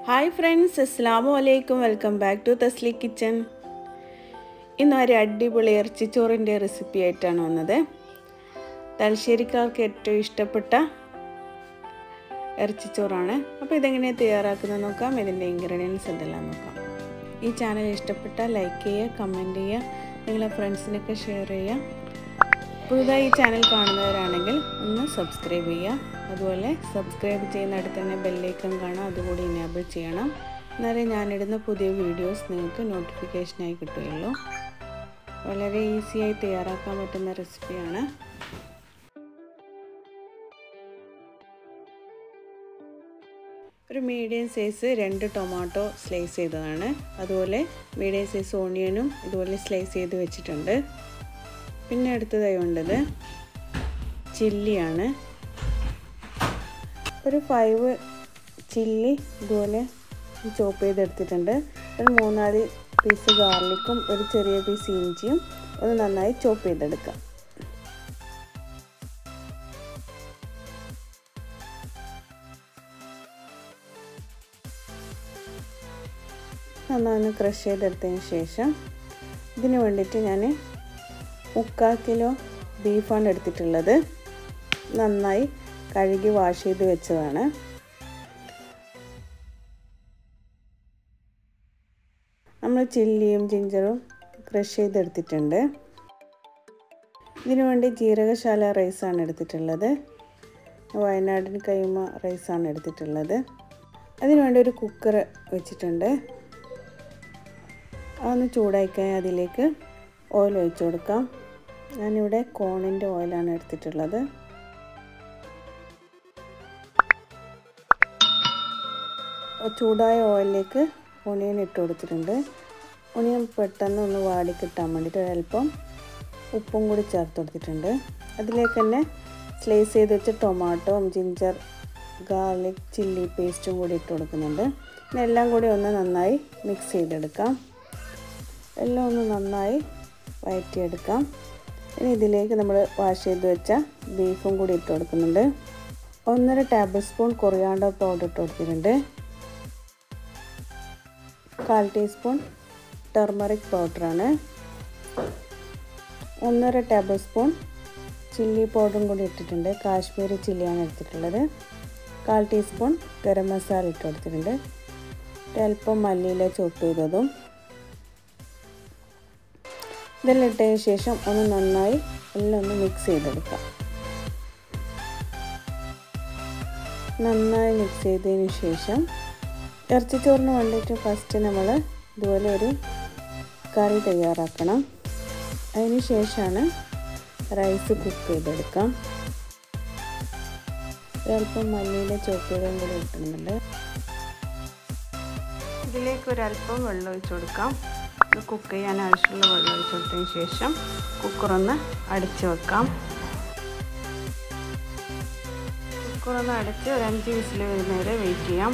hi friends അസ്സാമു അലൈക്കും welcome back to Thasli kitchen ഇന്ന് ഒരു അടിപൊളി ഇറച്ചിച്ചോറിൻ്റെ റെസിപ്പി ആയിട്ടാണ് വന്നത് തലശ്ശേരിക്കാർക്ക് ഏറ്റവും ഇഷ്ടപ്പെട്ട ഇറച്ചിച്ചോറാണ് അപ്പോൾ ഇതെങ്ങനെ തയ്യാറാക്കുന്നത് നോക്കാം ഇതിൻ്റെ ഇൻഗ്രീഡിയൻസ് എന്തെല്ലാം നോക്കാം ഈ ചാനൽ ഇഷ്ടപ്പെട്ടാൽ ലൈക്ക് ചെയ്യുക കമൻറ്റ് ചെയ്യുക നിങ്ങളെ ഫ്രണ്ട്സിനൊക്കെ ഷെയർ ചെയ്യുക പുതുതായി ഈ ചാനൽ കാണുന്നവരാണെങ്കിൽ ഒന്ന് സബ്സ്ക്രൈബ് ചെയ്യുക അതുപോലെ സബ്സ്ക്രൈബ് ചെയ്യുന്ന അടുത്ത് തന്നെ ബെല്ലൈക്കൺ കാണാം അതുകൂടി ഇനേബിൾ ചെയ്യണം എന്നാലേ ഞാനിടുന്ന പുതിയ വീഡിയോസ് നിങ്ങൾക്ക് നോട്ടിഫിക്കേഷനായി കിട്ടുകയുള്ളൂ വളരെ ഈസിയായി തയ്യാറാക്കാൻ പറ്റുന്ന റെസിപ്പിയാണ് ഒരു മീഡിയം സൈസ് രണ്ട് ടൊമാറ്റോ സ്ലൈസ് ചെയ്തതാണ് അതുപോലെ മീഡിയം സൈസ് ഓണിയനും ഇതുപോലെ സ്ലൈസ് ചെയ്ത് വെച്ചിട്ടുണ്ട് പിന്നെ അടുത്തതായി വേണ്ടത് ചില്ലിയാണ് ഒരു ഫൈവ് ചില്ലി ഇതുപോലെ ചോപ്പ് ചെയ്തെടുത്തിട്ടുണ്ട് ഒരു മൂന്നാല് പീസ് ഗാർലിക്കും ഒരു ചെറിയ പീസ് ഇഞ്ചിയും ഒന്ന് നന്നായി ചോപ്പ് ചെയ്തെടുക്കാം നന്നായി ക്രഷ് ചെയ്തെടുത്തതിന് ശേഷം ഇതിന് വേണ്ടിയിട്ട് ഞാൻ മുക്കാൽ കിലോ ബീഫാണ് എടുത്തിട്ടുള്ളത് നന്നായി കഴുകി വാഷ് ചെയ്ത് വെച്ചതാണ് നമ്മൾ ചില്ലിയും ജിഞ്ചറും ക്രഷ് ചെയ്തെടുത്തിട്ടുണ്ട് ഇതിനു വേണ്ടി ജീരകശാല റൈസാണ് എടുത്തിട്ടുള്ളത് വയനാടൻ കൈമ റൈസാണ് എടുത്തിട്ടുള്ളത് അതിനുവേണ്ടി ഒരു കുക്കർ വെച്ചിട്ടുണ്ട് അതൊന്ന് ചൂടായിക്കാൻ അതിലേക്ക് ഓയിൽ ഒഴിച്ചു കൊടുക്കാം ഞാനിവിടെ കോണിൻ്റെ ഓയിലാണ് എടുത്തിട്ടുള്ളത് ചൂടായ ഓയിലിലേക്ക് ഒണിയൻ ഇട്ട് കൊടുത്തിട്ടുണ്ട് ഒണിയൻ പെട്ടെന്ന് ഒന്ന് വാടി കിട്ടാൻ വേണ്ടിയിട്ട് ഒരല്പം ഉപ്പും കൂടി ചേർത്ത് കൊടുത്തിട്ടുണ്ട് അതിലേക്ക് തന്നെ സ്ലൈസ് ചെയ്ത് വെച്ച ടൊമാറ്റോ ജിഞ്ചർ ഗാർലിക് ചില്ലി പേസ്റ്റും കൂടി ഇട്ട് കൊടുക്കുന്നുണ്ട് പിന്നെ എല്ലാം കൂടി ഒന്ന് നന്നായി മിക്സ് ചെയ്തെടുക്കാം എല്ലാം ഒന്ന് നന്നായി വഴറ്റിയെടുക്കാം ഇനി ഇതിലേക്ക് നമ്മൾ വാഷ് ചെയ്ത് വെച്ച ബീഫും കൂടി ഇട്ട് കൊടുക്കുന്നുണ്ട് ഒന്നര ടേബിൾ സ്പൂൺ കൊറിയാണ്ടർ പൗഡർ ഇട്ട് കൊടുത്തിട്ടുണ്ട് കാൽ ടീസ്പൂൺ ടെർമറിക് പൗഡറാണ് ഒന്നര ടേബിൾ സ്പൂൺ ചില്ലി പൗഡറും കൂടി ഇട്ടിട്ടുണ്ട് കാശ്മീരി ചില്ലിയാണ് എടുത്തിട്ടുള്ളത് കാൽ ടീസ്പൂൺ ഗരം മസാല ഇട്ട് കൊടുത്തിട്ടുണ്ട് അല്പം മല്ലിയില ചോപ്പ് ചെയ്തതും ഇതെല്ലാം ഇട്ടതിന് ശേഷം ഒന്ന് നന്നായി എല്ലാം ഒന്ന് മിക്സ് ചെയ്തെടുക്കാം നന്നായി മിക്സ് ചെയ്തതിന് ശേഷം ഇറച്ചിച്ചോറിന് വേണ്ടിയിട്ട് ഫസ്റ്റ് നമ്മൾ ഇതുപോലെ ഒരു കറി തയ്യാറാക്കണം അതിന് ശേഷമാണ് റൈസ് കുക്ക് ചെയ്തെടുക്കാം ഒരല്പം മല്ലിയില ചോപ്പുകളും കൂടി ഇട്ടുന്നുണ്ട് ഇതിലേക്ക് ഒരല്പം വെള്ളം ഒഴിച്ചു കൊടുക്കാം ഇത് കുക്ക് ചെയ്യാൻ ആവശ്യമുള്ള വെള്ളം ഒഴിച്ചു കൊടുത്തതിന് ശേഷം കുക്കറൊന്ന് അടച്ചു വെക്കാം കുക്കറൊന്ന് അടച്ച് ഒരു അഞ്ച് വിസിൽ വരുന്നവരെ വെയിറ്റ് ചെയ്യാം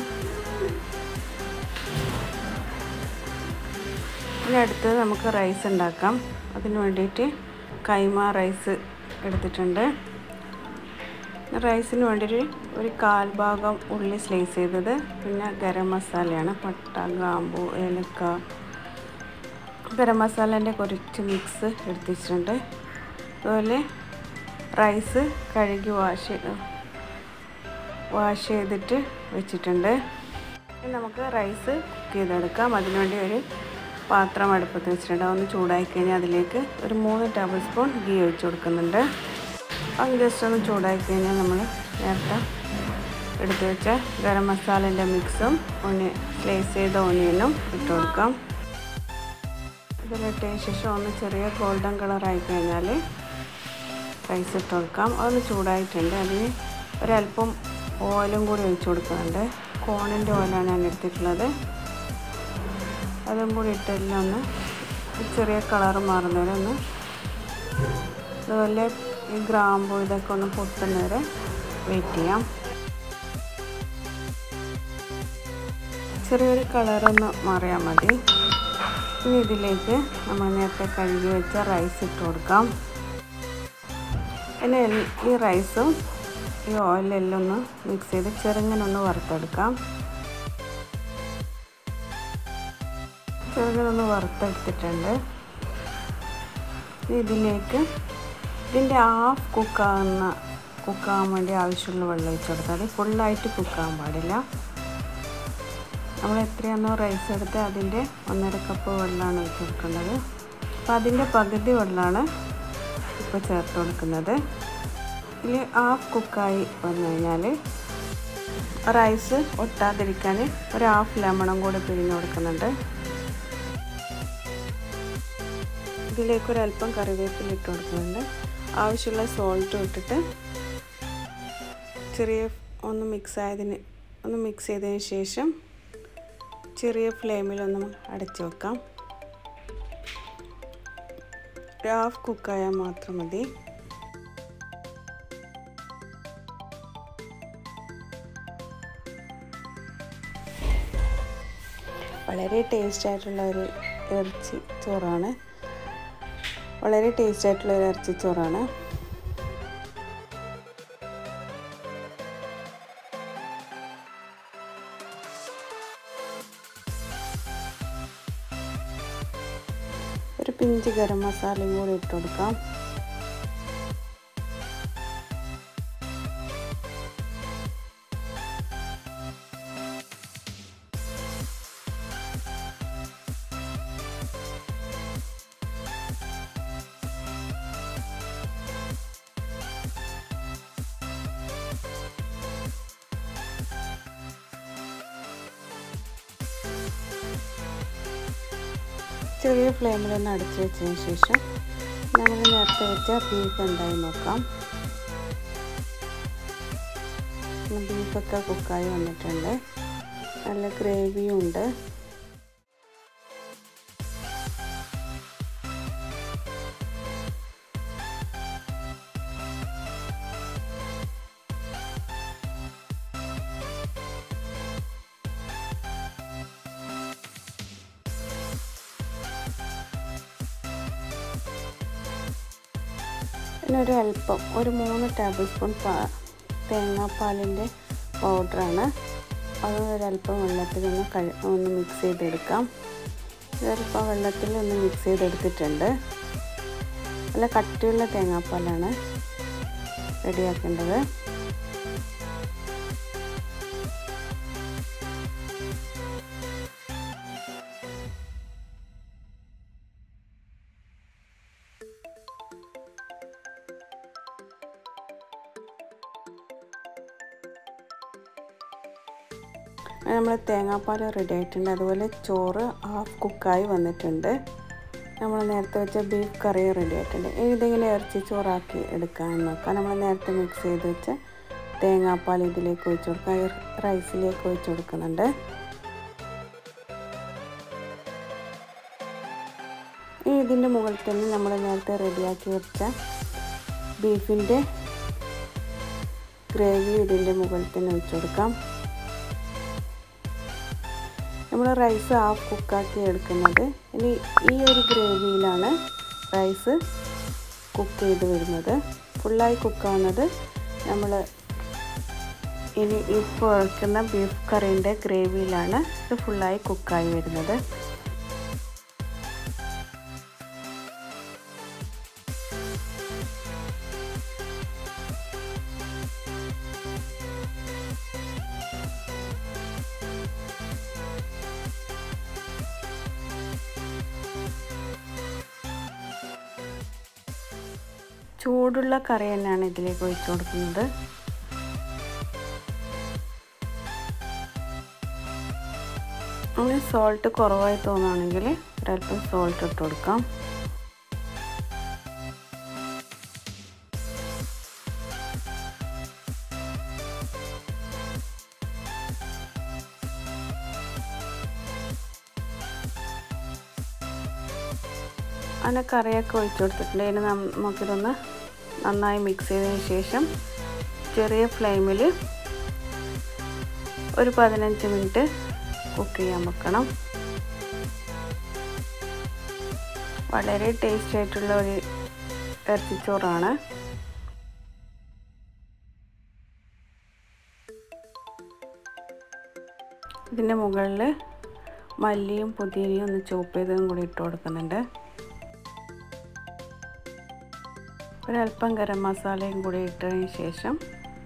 ഇനി അടുത്തത് നമുക്ക് റൈസ് ഉണ്ടാക്കാം അതിന് വേണ്ടിയിട്ട് കൈമ റൈസ് എടുത്തിട്ടുണ്ട് റൈസിന് വേണ്ടിയിട്ട് ഒരു കാൽ ഭാഗം ഉള്ളി സ്ലൈസ് ചെയ്തത് പിന്നെ ഗരം മസാലയാണ് പട്ട ഗ്രാമ്പു ഏലക്ക ഗരം മസാലേൻ്റെ കുറച്ച് മിക്സ് എടുത്തിട്ടുണ്ട് അതുപോലെ റൈസ് കഴുകി വാഷ് വാഷ് ചെയ്തിട്ട് വെച്ചിട്ടുണ്ട് നമുക്ക് റൈസ് കുക്ക് ചെയ്തെടുക്കാം അതിനുവേണ്ടി ഒരു പാത്രം അടുപ്പത്ത് വെച്ചിട്ടുണ്ട് അതൊന്ന് ചൂടായി കഴിഞ്ഞാൽ അതിലേക്ക് ഒരു മൂന്ന് ടേബിൾ സ്പൂൺ ഗീ ഒഴിച്ച് കൊടുക്കുന്നുണ്ട് അത് ജസ്റ്റ് ഒന്ന് ചൂടായി കഴിഞ്ഞാൽ നമ്മൾ നേരത്തെ എടുത്ത് വെച്ച ഗരം മസാലേൻ്റെ മിക്സും ഒനി സ്ലൈസ് ചെയ്ത ഓണിയനും ഇട്ട് കൊടുക്കാം ഇതിലിട്ടതിന് ശേഷം ഒന്ന് ചെറിയ ഗോൾഡൻ കളറായി കഴിഞ്ഞാൽ റൈസ് ഇട്ട് കൊടുക്കാം അതൊന്ന് ചൂടായിട്ടുണ്ട് അതിന് ഒരല്പം ഓയിലും കൂടി ഒഴിച്ച് കൊടുക്കുന്നുണ്ട് കോണിൻ്റെ ഓയിലാണ് ഞാൻ എടുത്തിട്ടുള്ളത് അതും കൂടി ഇട്ടെല്ലാം ഒന്ന് ചെറിയ കളർ മാറുന്നവരെ ഒന്ന് അതുപോലെ ഈ ഗ്രാമ്പു ഇതൊക്കെ ഒന്ന് പൊട്ടുന്നവരെ വെയിറ്റ് ചെയ്യാം ചെറിയൊരു കളറൊന്ന് മാറിയാൽ മതി ഇനി ഇതിലേക്ക് നമ്മൾ നേരത്തെ കഴുകി വെച്ച റൈസ് ഇട്ട് കൊടുക്കാം പിന്നെ ഈ റൈസും ഈ ഓയിലെല്ലാം ഒന്ന് മിക്സ് ചെയ്ത് ചെറുങ്ങനെ ഒന്ന് വറുത്തെടുക്കാം ചെറുകിനൊന്ന് വറുത്തെടുത്തിട്ടുണ്ട് ഇതിലേക്ക് ഇതിൻ്റെ ഹാഫ് കുക്കാവുന്ന കുക്കാകാൻ വേണ്ടി ആവശ്യമുള്ള വെള്ളം ഒഴിച്ച് കൊടുത്താൽ മതി ഫുള്ളായിട്ട് കുക്കാകാൻ പാടില്ല നമ്മൾ എത്രയാണോ റൈസ് എടുത്ത് അതിൻ്റെ ഒന്നര കപ്പ് വെള്ളമാണ് ഒഴിച്ച് കൊടുക്കേണ്ടത് അപ്പോൾ അതിൻ്റെ പകുതി വെള്ളമാണ് ഇപ്പോൾ ചേർത്ത് കൊടുക്കുന്നത് ഇതിൽ ഹാഫ് കുക്കായി വന്നു കഴിഞ്ഞാൽ റൈസ് ഒട്ടാതിരിക്കാൻ ഒരു ഹാഫ് ലെമണും കൂടി പിഴിഞ്ഞ് കൊടുക്കുന്നുണ്ട് ഇതിലേക്ക് ഒരല്പം കറിവേപ്പില ഇട്ട് കൊടുക്കുന്നുണ്ട് ആവശ്യമുള്ള സോൾട്ട് ഇട്ടിട്ട് ചെറിയ ഒന്ന് മിക്സ് ആയതിന് ഒന്ന് മിക്സ് ചെയ്തതിന് ശേഷം ചെറിയ ഫ്ലെയിമിലൊന്ന് അടച്ചു വെക്കാം ഒരു ഹാഫ് കുക്കായാൽ മാത്രം മതി വളരെ ടേസ്റ്റ് ആയിട്ടുള്ള ഒരു ഇറച്ചി ചോറാണ് വളരെ ടേസ്റ്റ് ആയിട്ടുള്ള ഒരു ഇറച്ചി ചോറാണ് ഒരു പിഞ്ച് ഗരം മസാലയും കൂടി ഇട്ട് കൊടുക്കാം ചെറിയ ഫ്ലെയിമിലൊന്ന് അടച്ചു വെച്ചതിന് ശേഷം നമ്മൾ നേരത്തെ വെച്ച ബീഫ് എന്തായി നോക്കാം ബീഫൊക്കെ കുക്കായി വന്നിട്ടുണ്ട് നല്ല ഗ്രേവിയും ഉണ്ട് പിന്നെ ഒരു അല്പം ഒരു മൂന്ന് ടേബിൾ സ്പൂൺ പാ തേങ്ങാപ്പാലിൻ്റെ പൗഡറാണ് അത് ഒരല്പം വെള്ളത്തിൽ ഒന്ന് കഴി ഒന്ന് മിക്സ് ചെയ്തെടുക്കാം ഒരല്പം വെള്ളത്തിൽ ഒന്ന് മിക്സ് ചെയ്തെടുത്തിട്ടുണ്ട് നല്ല കട്ടിയുള്ള തേങ്ങാപ്പാലാണ് റെഡിയാക്കേണ്ടത് നമ്മൾ തേങ്ങാപ്പാൽ റെഡി ആയിട്ടുണ്ട് അതുപോലെ ചോറ് ഹാഫ് കുക്കായി വന്നിട്ടുണ്ട് നമ്മൾ നേരത്തെ വെച്ച ബീഫ് കറി റെഡി ആയിട്ടുണ്ട് ഇനി ഇതിങ്ങനെ ഇറച്ചി ചോറാക്കി എടുക്കാമെന്ന് നോക്കാം നമ്മൾ നേരത്തെ മിക്സ് ചെയ്ത് വെച്ച തേങ്ങാപ്പാൽ ഇതിലേക്ക് ഒഴിച്ച് കൊടുക്കാം റൈസിലേക്ക് ഒഴിച്ച് കൊടുക്കുന്നുണ്ട് ഇനി ഇതിൻ്റെ മുകളിൽ തന്നെ നമ്മൾ നേരത്തെ റെഡിയാക്കി വെച്ച ബീഫിൻ്റെ ഗ്രേവി ഇതിൻ്റെ മുകളിൽ തന്നെ ഒഴിച്ച് കൊടുക്കാം നമ്മൾ റൈസ് ഹാഫ് കുക്കാക്കി എടുക്കുന്നത് ഇനി ഈ ഒരു ഗ്രേവിയിലാണ് റൈസ് കുക്ക് ചെയ്ത് വരുന്നത് ഫുള്ളായി കുക്കാവുന്നത് നമ്മൾ ഇനി ഇപ്പോൾ വയ്ക്കുന്ന ബീഫ് കറീൻ്റെ ഗ്രേവിയിലാണ് ഇത് ഫുള്ളായി കുക്കായി വരുന്നത് ചൂടുള്ള കറി തന്നെയാണ് ഇതിലേക്ക് ഒഴിച്ചു കൊടുക്കുന്നത് അങ്ങനെ സോൾട്ട് കുറവായി തോന്നുകയാണെങ്കിൽ ഒരല്പം സോൾട്ട് ഇട്ട് കൊടുക്കാം അങ്ങനെ കറിയൊക്കെ ഒഴിച്ചു കൊടുത്തിട്ടുണ്ട് ഇനി നമുക്കിതൊന്ന് നന്നായി മിക്സ് ചെയ്തതിന് ശേഷം ചെറിയ ഫ്ലെയിമിൽ ഒരു പതിനഞ്ച് മിനിറ്റ് കുക്ക് ചെയ്യാൻ വെക്കണം വളരെ ടേസ്റ്റി ആയിട്ടുള്ള ഒരു ഇറച്ചിച്ചോറാണ് ഇതിൻ്റെ മുകളിൽ മല്ലിയും പുതിനയും ഒന്ന് ചോപ്പ് ചെയ്തതും കൂടി ഇട്ട് കൊടുക്കുന്നുണ്ട് ഒരല്പം ഗരം മസാലയും കൂടി ഇട്ടതിന് ശേഷം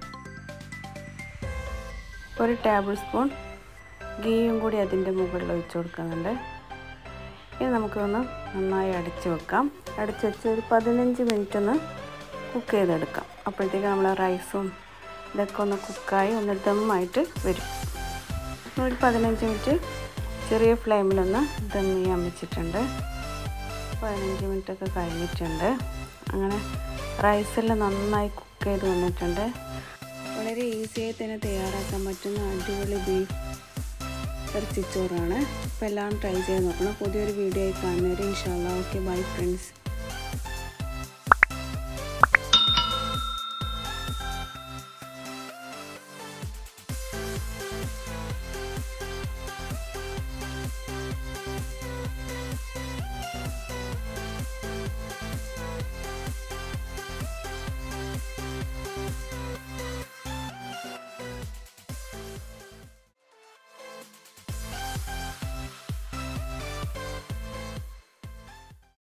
ഒരു ടേബിൾ സ്പൂൺ ഗീയും കൂടി അതിൻ്റെ മുകളിൽ ഒഴിച്ച് കൊടുക്കുന്നുണ്ട് ഇനി നമുക്കൊന്ന് നന്നായി അടച്ച് വെക്കാം അടച്ച് വെച്ച് ഒരു പതിനഞ്ച് മിനിറ്റ് ഒന്ന് കുക്ക് ചെയ്തെടുക്കാം അപ്പോഴത്തേക്ക് നമ്മൾ റൈസും ഇതൊക്കെ ഒന്ന് കുക്കായി ഒന്ന് ദമ്മായിട്ട് വരും ഒരു പതിനഞ്ച് മിനിറ്റ് ചെറിയ ഫ്ലെയിമിലൊന്ന് ദം ചെയ്യാൻ വെച്ചിട്ടുണ്ട് പതിനഞ്ച് മിനിറ്റൊക്കെ കഴിഞ്ഞിട്ടുണ്ട് അങ്ങനെ റൈസെല്ലാം നന്നായി കുക്ക് ചെയ്ത് വന്നിട്ടുണ്ട് വളരെ ഈസിയായി തന്നെ തയ്യാറാക്കാൻ പറ്റുന്ന അടിപൊളി ബീഫ് ഇറച്ചിച്ചോറാണ് അപ്പോൾ എല്ലാം ട്രൈ ചെയ്ത് നോക്കണം പുതിയൊരു വീഡിയോ ആയി കാണുന്നവരെ ഇൻഷാല്ല ഓക്കെ ബൈ ഫ്രണ്ട്സ്